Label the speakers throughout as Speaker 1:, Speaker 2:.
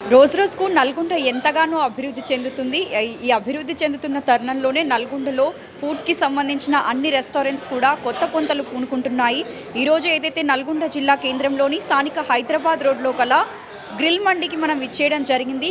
Speaker 1: రోజు రోజుకు నల్గొండ ఎంతగానో అభివృద్ధి చెందుతుంది ఈ- ఈ అభివృద్ధి చెందుతున్న తరుణంలోనే నల్గొండలో ఫుడ్కి సంబంధించిన అన్ని రెస్టారెంట్స్ కూడా కొత్త పొంతలు పూనుకుంటున్నాయి ఈరోజు ఏదైతే నల్గొండ జిల్లా కేంద్రంలోని స్థానిక హైదరాబాద్ రోడ్లో గల గ్రిల్ మండికి మనం విచ్చేయడం జరిగింది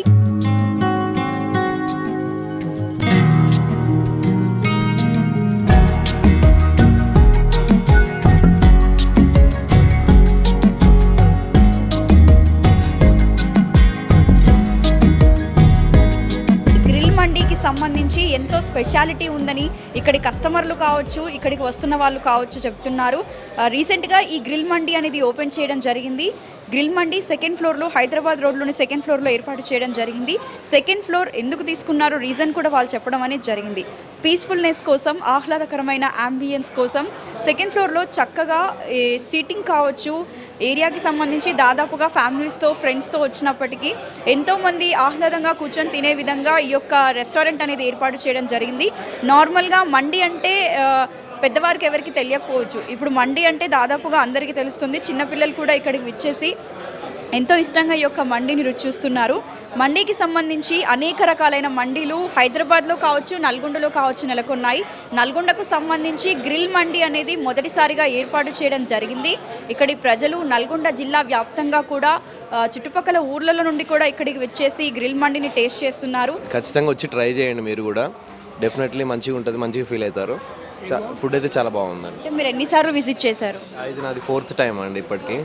Speaker 1: గ్రిల్ మండీకి సంబంధించి ఎంతో స్పెషాలిటీ ఉందని ఇక్కడి కస్టమర్లు కావచ్చు ఇక్కడికి వస్తున్న వాళ్ళు కావచ్చు చెప్తున్నారు ఆ, రీసెంట్గా ఈ గ్రిల్ మండీ అనేది ఓపెన్ చేయడం జరిగింది గ్రిల్ మండీ సెకండ్ ఫ్లోర్లో హైదరాబాద్ రోడ్లోని సెకండ్ ఫ్లోర్లో ఏర్పాటు చేయడం జరిగింది సెకండ్ ఫ్లోర్ ఎందుకు తీసుకున్నారో రీజన్ కూడా వాళ్ళు చెప్పడం అనేది జరిగింది పీస్ఫుల్నెస్ కోసం ఆహ్లాదకరమైన అంబియన్స్ కోసం సెకండ్ ఫ్లోర్లో చక్కగా ఈ సీటింగ్ కావచ్చు ఏరియాకి సంబంధించి దాదాపుగా ఫ్యామిలీస్తో ఫ్రెండ్స్తో వచ్చినప్పటికీ ఎంతోమంది ఆహ్లాదంగా కూర్చొని తినే విధంగా ఈ యొక్క రెస్టారెంట్ అనేది ఏర్పాటు చేయడం జరిగింది నార్మల్గా మండి అంటే ఆ, పెద్దవారికి ఎవరికి తెలియకపోవచ్చు ఇప్పుడు మండి అంటే దాదాపుగా అందరికీ తెలుస్తుంది చిన్నపిల్లలు కూడా ఇక్కడికి విచ్చేసి ఎంతో ఇష్టంగా ఈ యొక్క మండిని రుచి చూస్తున్నారు మండీకి సంబంధించి అనేక రకాలైన మండీలు హైదరాబాద్లో కావచ్చు నల్గొండలో కావచ్చు నెలకొన్నాయి నల్గొండకు సంబంధించి గ్రిల్ మండి అనేది మొదటిసారిగా ఏర్పాటు చేయడం జరిగింది ఇక్కడి ప్రజలు నల్గొండ జిల్లా వ్యాప్తంగా కూడా ఆ, చుట్టుపక్కల ఊర్లలో నుండి కూడా ఇక్కడికి వచ్చేసి గ్రిల్ మండిని టేస్ట్ చేస్తున్నారు
Speaker 2: ఖచ్చితంగా వచ్చి ట్రై చేయండి మీరు కూడా డెఫినెట్లీ మంచిగా ఉంటుంది మంచిగా ఫీల్ అవుతారు ఫుడ్ అయితే చాలా బాగుందండి
Speaker 1: అంటే మీరు ఎన్నిసార్లు విజిట్ చేశారు
Speaker 2: ఇది నాది ఫోర్త్ టైం అండి ఇప్పటికి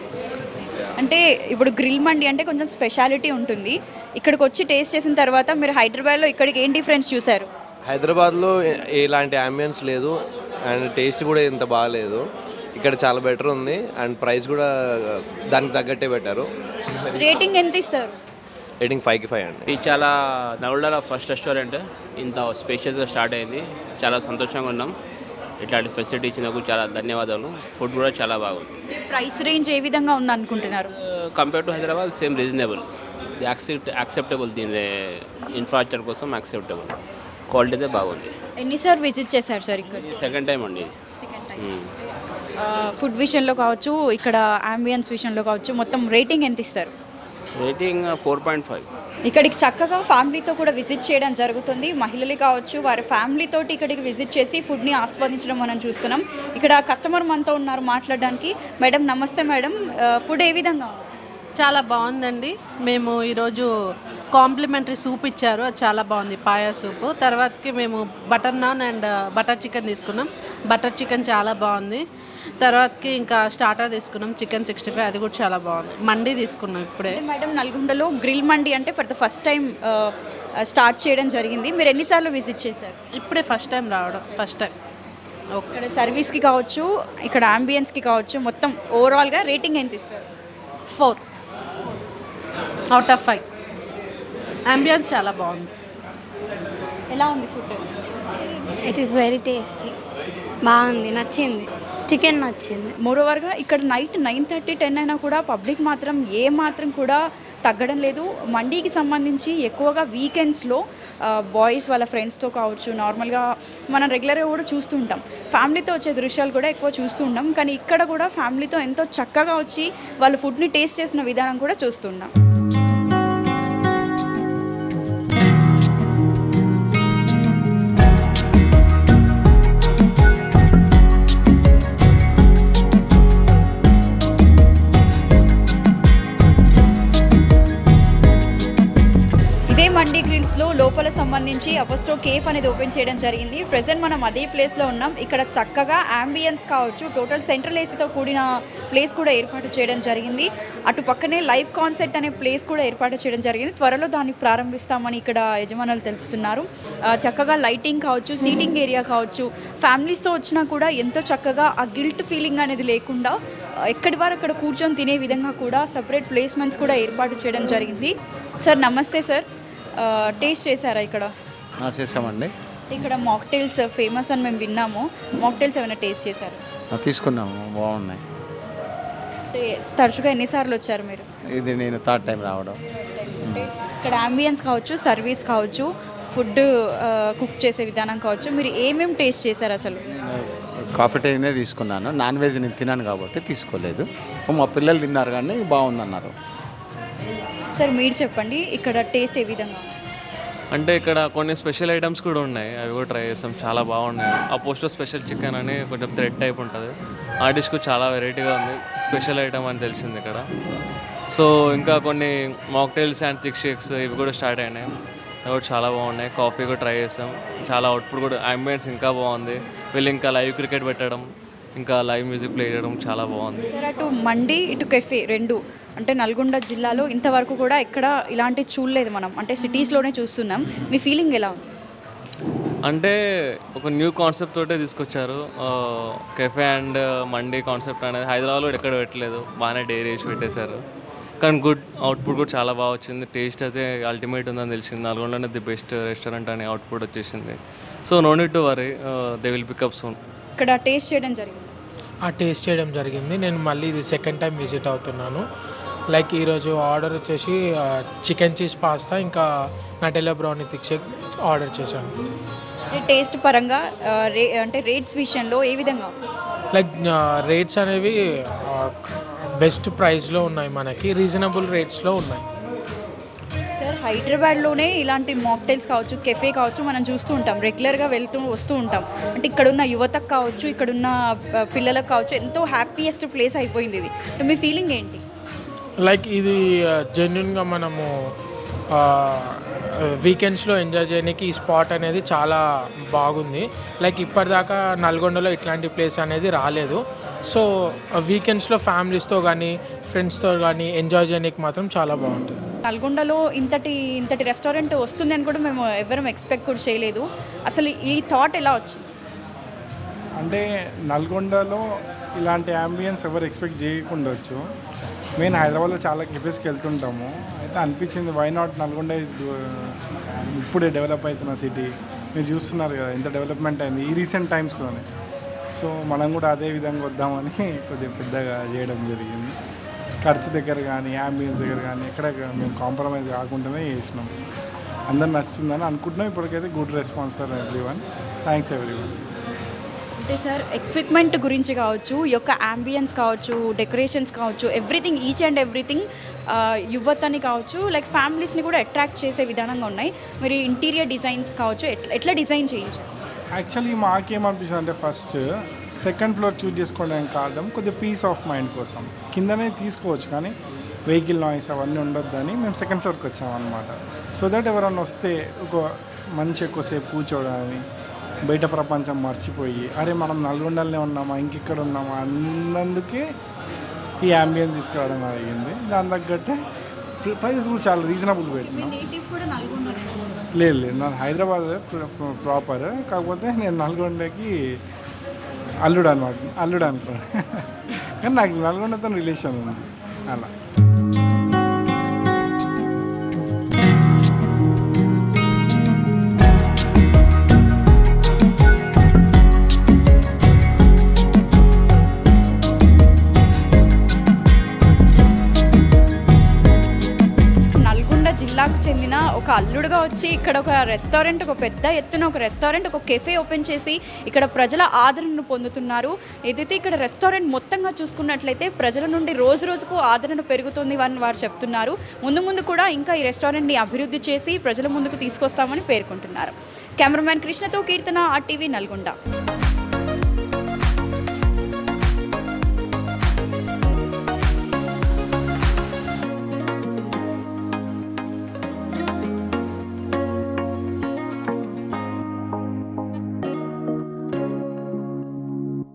Speaker 1: అంటే ఇప్పుడు గ్రిల్ మండి అంటే కొంచెం స్పెషాలిటీ ఉంటుంది ఇక్కడికి వచ్చి టేస్ట్ చేసిన తర్వాత మీరు హైదరాబాద్లో ఇక్కడికి ఏం డిఫరెన్స్ చూశారు
Speaker 2: హైదరాబాద్లో ఎ- ఎలాంటి అంబియన్స్ లేదు అండ్ టేస్ట్ కూడా ఇంత బాగాలేదు ఇక్కడ చాలా బెటర్ ఉంది అండ్ ప్రైస్ కూడా దానికి తగ్గట్టే పెట్టారు
Speaker 1: రేటింగ్ ఎంత ఇస్తారు
Speaker 2: రేటింగ్ ఫైవ్కి ఫైవ్ అండి
Speaker 3: ఇది చాలా నల్గొండలో ఫస్ట్ రెస్టారెంట్ ఇంత స్పేషియస్గా స్టార్ట్ అయింది చాలా సంతోషంగా ఉన్నాం ఇట్లాంటి ఫెసిలిటీ ఇచ్చినందుకు చాలా ధన్యవాదాలు ఫుడ్ కూడా చాలా బాగుంది
Speaker 1: ప్రైస్ రేంజ్ ఏ విధంగా ఉంది అనుకుంటున్నారు
Speaker 3: compare to Hyderabad same reasonable accept acceptable దీని ఇన్ఫ్రాస్ట్రక్చర్ కోసం యాక్సెప్టబుల్ క్వాలిటీ అయితే బాగుంది
Speaker 1: ఎన్నిసార్లు విజిట్ చేశారు సార్ ఇక్కడ
Speaker 3: ఇది సెకండ్ టైం అండి ఇది
Speaker 1: సెకండ్
Speaker 3: మ్మ్.
Speaker 1: ఫుడ్ విషయంలో కావచ్చు ఇక్కడ అంబియన్స్ విషయంలో కావచ్చు మొత్తం రేటింగ్ ఎంత ఇస్తారు
Speaker 3: రేటింగ్ ఫోర్ పాయింట్ ఫైవ్
Speaker 1: ఇక్కడికి చక్కగా ఫ్యామిలీతో కూడా విజిట్ చేయడం జరుగుతుంది మహిళలు కావచ్చు వారి ఫ్యామిలీతో ఇక్కడికి విజిట్ చేసి ఫుడ్ని ఆస్వాదించడం మనం చూస్తున్నాం ఇక్కడ కస్టమర్ మనతో ఉన్నారు మాట్లాడడానికి మేడం నమస్తే మేడం ఫుడ్ ఏ విధంగా ఉంది
Speaker 4: చాలా బాగుందండి మేము ఈరోజు కాంప్లిమెంటరీ సూప్ ఇచ్చారు అది చాలా బాగుంది పాయా సూప్ తర్వాతకి మేము butter naan and butter chicken తీసుకున్నాం బటర్ చికెన్ చాలా బాగుంది తర్వాతకి ఇంకా స్టార్టర్ తీసుకున్నాం చికెన్ సిక్స్టీ ఫైవ్ అది కూడా చాలా బాగుంది మండి తీసుకున్నాం ఇప్పుడే
Speaker 1: అంటే మేడం నల్గొండలో గ్రిల్ మండి అంటే for the first time start చేయడం జరిగింది మీరు ఎన్నిసార్లు విజిట్ చేశారు
Speaker 4: ఇప్పుడే ఫస్ట్ టైం రావడం ఫస్ట్ టైం ఓకే
Speaker 1: ఇక్కడ సర్వీస్కి కావచ్చు ఇక్కడ అంబియన్స్కి కావచ్చు మొత్తం ఓవరాల్గా రేటింగ్ ఎంత ఇస్తారు
Speaker 4: four out of five ambience చాలా బాగుంది
Speaker 1: ఎలా ఉంది food
Speaker 5: it is very tasty బాగుంది నచ్చింది చికెన్ నచ్చింది
Speaker 1: మోరోవర్గా ఇక్కడ నైట్ నైన్ థర్టీ టెన్ అయినా కూడా పబ్లిక్ మాత్రం ఏ మాత్రం కూడా తగ్గడం లేదు మండీకి సంబంధించి ఎక్కువగా వీకెండ్స్లో బాయ్స్ వాళ్ళ ఫ్రెండ్స్తో కావచ్చు నార్మల్గా మనం రెగ్యులర్గా కూడా చూస్తూ ఉంటాం ఫ్యామిలీతో వచ్చే దృశ్యాలు కూడా ఎక్కువ చూస్తూ ఉంటాం కానీ ఇక్కడ కూడా ఫ్యామిలీతో ఎంతో చక్కగా వచ్చి వాళ్ళు ఫుడ్ని టేస్ట్ చేసిన విధానం కూడా చూస్తున్నాం ఇదే మండీ గ్రిల్స్లో లోపల సంబంధించి అపోస్టో కేఫ్ అనేది ఓపెన్ చేయడం జరిగింది ప్రజెంట్ మనం అదే ప్లేస్లో ఉన్నాం ఇక్కడ చక్కగా అంబియన్స్ కావచ్చు టోటల్ సెంట్రల్ ఏసీతో కూడిన ప్లేస్ కూడా ఏర్పాటు చేయడం జరిగింది అటు పక్కనే లైవ్ కాన్సెప్ట్ అనే ప్లేస్ కూడా ఏర్పాటు చేయడం జరిగింది త్వరలో దాన్ని ప్రారంభిస్తామని ఇక్కడ యజమానులు తెలుపుతున్నారు ఆ, చక్కగా లైటింగ్ కావచ్చు సీటింగ్ ఏరియా కావచ్చు ఫ్యామిలీస్తో వచ్చినా కూడా ఎంతో చక్కగా ఆ గిల్ట్ ఫీలింగ్ అనేది లేకుండా ఆ, ఎక్కడి వారు అక్కడ కూర్చొని తినే విధంగా కూడా సపరేట్ ప్లేస్మెంట్స్ కూడా ఏర్పాటు చేయడం జరిగింది సార్ నమస్తే సార్ ఆ, టేస్ట్ చేశారా ఇక్కడ
Speaker 6: ఆ, చేసామండి
Speaker 1: ఇక్కడ మాక్టైల్స్ ఫేమస్ అని మేము విన్నాము మాక్టైల్స్ ఏమైనా టేస్ట్ చేశారు
Speaker 6: ఆ, తీసుకున్నాము బాగున్నాయి
Speaker 1: అంటే తరచుగా ఎన్నిసార్లు వచ్చారు మీరు
Speaker 6: ఇది నేను థర్డ్ టైం రావడం
Speaker 1: అంటే ఇక్కడ అంబియన్స్ కావచ్చు సర్వీస్ కావచ్చు ఫుడ్ కుక్ చేసే విధానం కావచ్చు మీరు ఏమేమి టేస్ట్ చేశారు అసలు
Speaker 6: కాఫీ టైనే తీసుకున్నాను నాన్ వెజ్ నేను తినాను కాబట్టి తీసుకోలేదు మా పిల్లలు తిన్నారు కానీ బాగుందన్నారు
Speaker 1: సార్ మీరు చెప్పండి ఇక్కడ టేస్ట్ ఏ విధంగా ఉంది?
Speaker 7: అంటే ఇక్కడ కొన్ని స్పెషల్ ఐటమ్స్ కూడా ఉన్నాయి అవి కూడా ట్రై చేస్తాం చాలా బాగున్నాయి ఆ పోస్టర్ స్పెషల్ చికెన్ అని కొంచెం థ్రెడ్ టైప్ ఉంటుంది ఆ డిష్కు చాలా వెరైటీగా ఉంది స్పెషల్ ఐటమ్ అని తెలిసింది ఇక్కడ సో ఇంకా కొన్ని మాక్టైల్స్ అండ్ థిక్ షేక్స్ ఇవి కూడా స్టార్ట్ అయినాయి అవి కూడా చాలా బాగున్నాయి కాఫీ కూడా ట్రై చేస్తాం చాలా అవుట్పుట్ కూడా అంబియన్స్ ఇంకా బాగుంది వీళ్ళు ఇంకా లైవ్ క్రికెట్ పెట్టడం ఇంకా లైవ్ మ్యూజిక్ ప్లే చేయడం చాలా బాగుంది
Speaker 1: సార్ అటు మండి ఇటు కెఫే రెండు అంటే నల్గొండ జిల్లాలో ఇంతవరకు కూడా ఎక్కడ ఇలాంటివి చూడలేదు మనం అంటే సిటీస్లోనే చూస్తున్నాం మీ ఫీలింగ్ ఎలా ఉంది
Speaker 7: అంటే ఒక న్యూ కాన్సెప్ట్ తోటే తీసుకొచ్చారు కెఫే అండ్ మండీ కాన్సెప్ట్ అనేది హైదరాబాద్లో ఎక్కడ పెట్టలేదు బాగానే డైరీ వేసి పెట్టేశారు కానీ గుడ్ అవుట్పుట్ కూడా చాలా బాగా వచ్చింది టేస్ట్ అయితే అల్టిమేట్ ఉందని తెలిసింది నల్గొండనే ది బెస్ట్ రెస్టారెంట్ అనే అవుట్పుట్ వచ్చేసింది so no need to worry they will pick up soon
Speaker 1: ఇక్కడ టేస్ట్ చేయడం జరిగింది
Speaker 8: ఆ టేస్ట్ చేయడం జరిగింది నేను మళ్ళీ ఇది సెకండ్ టైం విజిట్ అవుతున్నాను లైక్ ఈరోజు ఆర్డర్ వచ్చేసి చికెన్ చీజ్ పాస్తా ఇంకా Nutella brownie thick shake order చేశాను
Speaker 1: అంటే టేస్ట్ పరంగా ఆ, రే అంటే రేట్స్ విషయంలో ఏ విధంగా
Speaker 8: లైక్ రేట్స్ అనేవి బెస్ట్ ప్రైస్లో ఉన్నాయి మనకి రీజనబుల్ రేట్స్లో ఉన్నాయి
Speaker 1: సార్ హైదరాబాద్లోనే ఇలాంటి మాక్టైల్స్ కావచ్చు కెఫే కావచ్చు మనం చూస్తూ ఉంటాం రెగ్యులర్గా వెళ్తూ వస్తూ ఉంటాం అంటే ఇక్కడున్న యువతకు కావచ్చు ఇక్కడున్న ఆ, పిల్లలకు కావచ్చు ఎంతో హ్యాపీయెస్ట్ ప్లేస్ అయిపోయింది ఇది అంటే మీ ఫీలింగ్ ఏంటి
Speaker 8: లైక్ ఇది జెన్యున్గా మనము వీకెండ్స్లో ఎంజాయ్ చేయడానికి ఈ స్పాట్ అనేది చాలా బాగుంది లైక్ ఇప్పటిదాకా నల్గొండలో ఇట్లాంటి ప్లేస్ అనేది రాలేదు సో వీకెండ్స్లో ఫ్యామిలీస్తో కానీ ఫ్రెండ్స్తో కానీ ఎంజాయ్ చేయడానికి మాత్రం చాలా బాగుంటుంది
Speaker 1: నల్గొండలో ఇంతటి ఇంతటి రెస్టారెంట్ వస్తుంది అని కూడా మేము ఎవరం ఎక్స్పెక్ట్ కూడా చేయలేదు అసలు ఈ థాట్ ఎలా వచ్చింది
Speaker 9: అంటే నల్గొండలో ఇలాంటి అంబియన్స్ ఎవరు ఎక్స్పెక్ట్ చేయకుండొచ్చు మేము హైదరాబాద్లో చాలా కెఫేస్కి వెళ్తుంటాము అయితే అనిపించింది వై నాట్ నల్గొండ ఇస్ ఇప్పుడే డెవలప్ అవుతున్న సిటీ మీరు చూస్తున్నారు కదా ఇంత డెవలప్మెంట్ అయింది ఈ రీసెంట్ టైమ్స్లోనే సో మనం కూడా అదే విధంగా వద్దామని కొద్దిగా పెద్దగా చేయడం జరిగింది ఖర్చు దగ్గర కానీ అంబియన్స్ దగ్గర కానీ ఎక్కడ మేము కాంప్రమైజ్ కాకుండానే చేసినాం అందరు నచ్చుతుందని అనుకుంటున్నాం ఇప్పటికైతే good response for everyone thanks everyone
Speaker 1: అంటే సార్ ఎక్విప్మెంట్ గురించి కావచ్చు ఈ యొక్క అంబియన్స్ కావచ్చు డెకరేషన్స్ కావచ్చు ఎవ్రీథింగ్ ఈచ్ అండ్ ఎవ్రీథింగ్ యువతని కావచ్చు లైక్ ఫ్యామిలీస్ని కూడా అట్రాక్ట్ చేసే విధానంగా ఉన్నాయి మరి ఇంటీరియర్ డిజైన్స్ కావచ్చు ఎట్లా ఎట్లా డిజైన్ చేయించారు
Speaker 9: యాక్చువల్లీ మాకేమనిపిస్తుంది అంటే ఫస్ట్ సెకండ్ ఫ్లోర్ చూస్ చేసుకోవడానికి కారణం కొద్దిగా పీస్ ఆఫ్ మైండ్ కోసం కిందనే తీసుకోవచ్చు కానీ వెహికల్ నాయిస్ అవన్నీ ఉండొద్దని మేము సెకండ్ ఫ్లోర్కి వచ్చామన్నమాట సో దట్ ఎవరన్నా వస్తే ఒక మంచి ఎక్కువసేపు కూర్చోవడానికి బయట ప్రపంచం మర్చిపోయి అరే మనం నల్గొండలోనే ఉన్నామా ఇంకెక్కడ ఉన్నామా అన్నందుకే ఈ అంబియన్స్ తీసుకురావడం జరిగింది దాని తగ్గట్టే ప్రైజెస్ కూడా చాలా రీజనబుల్ పెట్టినాం లేదు లేదు ನಾನು హైదరాబాద్ ప్రాపర్ కాకపోతే నేను నల్గొండకి అల్లుడు అనమాట అల్లుడు అనుకో కానీ నాకు నల్గొండతో రిలేషన్ ఉంది అలా
Speaker 1: నల్గొండ జిల్లాకు చెందిన ఒక అల్లుడుగా వచ్చి ఇక్కడ ఒక రెస్టారెంట్ ఒక పెద్ద ఎత్తున ఒక రెస్టారెంట్ ఒక కెఫే ఓపెన్ చేసి ఇక్కడ ప్రజల ఆదరణను పొందుతున్నారు ఏదైతే ఇక్కడ రెస్టారెంట్ మొత్తంగా చూసుకున్నట్లయితే ప్రజల నుండి రోజు రోజుకు ఆదరణ పెరుగుతుంది అని వారు చెప్తున్నారు ముందు ముందు కూడా ఇంకా ఈ రెస్టారెంట్ని అభివృద్ధి చేసి ప్రజల ముందుకు తీసుకొస్తామని పేర్కొంటున్నారు కెమెరామ్యాన్ కృష్ణతో కీర్తన ఆర్టీవీ నల్గొండ